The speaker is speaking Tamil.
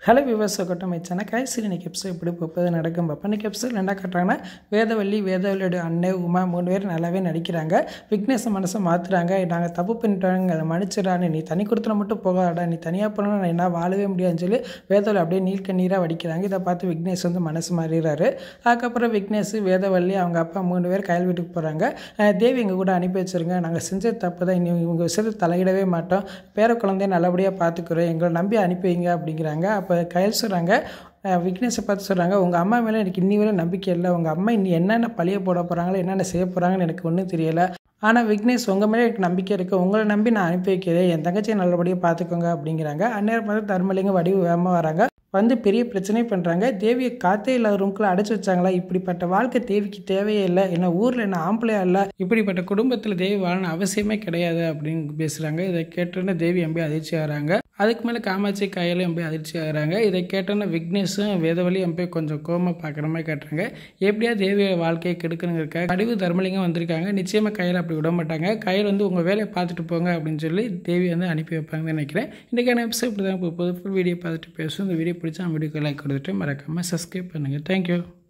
ஹலோ விவசாய கொட்டம் வச்சானா கைசில் இன்னைக்கு எப்சோ எப்படி போப்பது நடக்கும் பார்ப்போம் இன்னைக்கு எப்சோட் என்ன காட்டுறாங்கன்னா வேதவள்ளி வேதவள்ளியோட அண்ணன் உமா மூணு பேர் நல்லாவே நடிக்கிறாங்க விக்னேஷ் மனசை மாற்றுறாங்க நாங்கள் தப்பு பண்ணிட்டாங்க அதை மன்னிச்சிடான்னு நீ தனி கொடுத்துல மட்டும் போகாடா நீ தனியாக போனால் நான் என்ன வாழவே முடியாதுன்னு சொல்லி வேதவள்ளி அப்படியே நீல் கண்ணீராக வடிக்கிறாங்க இதை பார்த்து விக்னேஷ் வந்து மனசு மாறிடுறாரு அதுக்கப்புறம் விக்னேஷ் வேதவள்ளி அவங்க அப்பா மூணு பேர் கயல் வீட்டுக்கு போகிறாங்க தேவி எங்கள் கூட அனுப்பி வச்சிருங்க நாங்கள் செஞ்ச தப்பு தான் இனி இவங்க விஷயத்தை தலையிடவே மாட்டோம் பேர குழந்தைய நல்லபடியாக பார்த்துக்குறோம் எங்களை நம்பி அனுப்பி வைங்க அப்படிங்கிறாங்க அப்போ கயல் சொல்கிறாங்க விக்னேஷை பார்த்து சொல்கிறாங்க உங்கள் அம்மா மேலே எனக்கு இன்னி வரை நம்பிக்கை இல்லை உங்கள் அம்மா இன்னி என்னென்ன பழிய போட போகிறாங்களோ என்னென்ன செய்ய போகிறாங்கன்னு எனக்கு ஒன்றும் தெரியலை ஆனால் விக்னேஷ் உங்கள் மேலே எனக்கு நம்பிக்கை இருக்குது உங்களை நம்பி நான் அனுப்பி வைக்கிறேன் என் தங்கச்சியை நல்லபடியாக பார்த்துக்கோங்க அப்படிங்கிறாங்க அந்நேரம் பார்த்து தர்மலிங்க வடிவு வேகமாக வராங்க வந்து பெரிய பிரச்சனை பண்ணுறாங்க தேவியை காத்தே இல்லாத ரூம்குள்ளே அடைச்சி வச்சாங்களா இப்படிப்பட்ட வாழ்க்கை தேவிக்கு தேவையே இல்லை என்ன ஊரில் என்ன ஆம்பளையா இல்லை இப்படிப்பட்ட குடும்பத்தில் தேவி வாழணும் அவசியமே கிடையாது அப்படின்னு பேசுகிறாங்க இதை கேட்டோன்னே தேவி எம்பி அதிர்ச்சி ஆகிறாங்க அதுக்கு மேலே காமாட்சி கையிலும் எம்பி அதிர்ச்சி ஆகிறாங்க இதை கேட்டோன்னே விக்னேஷும் வேதவழி எம்பி கொஞ்சம் கோமா பார்க்குற மாதிரி கேட்டுறாங்க எப்படியா தேவியோட வாழ்க்கையை கெடுக்கணுங்கிறக்க கடிவு தர்மலிங்கம் வந்திருக்காங்க நிச்சயமாக கையில் அப்படி விட மாட்டாங்க கையில் வந்து உங்கள் வேலையை பார்த்துட்டு போங்க அப்படின்னு சொல்லி தேவி வந்து அனுப்பி வைப்பாங்கன்னு நினைக்கிறேன் இன்றைக்கான எபிசோட் இப்படி தான் போகுது ஃபுல் வீடியோ பார்த்துட்டு பேசும் இந்த வீடியோ பிடிச்சா வீடியோக்கு லைக் கொடுத்துட்டு மறக்காமல் சப்ஸ்கிரைப் பண்ணுங்கள் தேங்க்யூ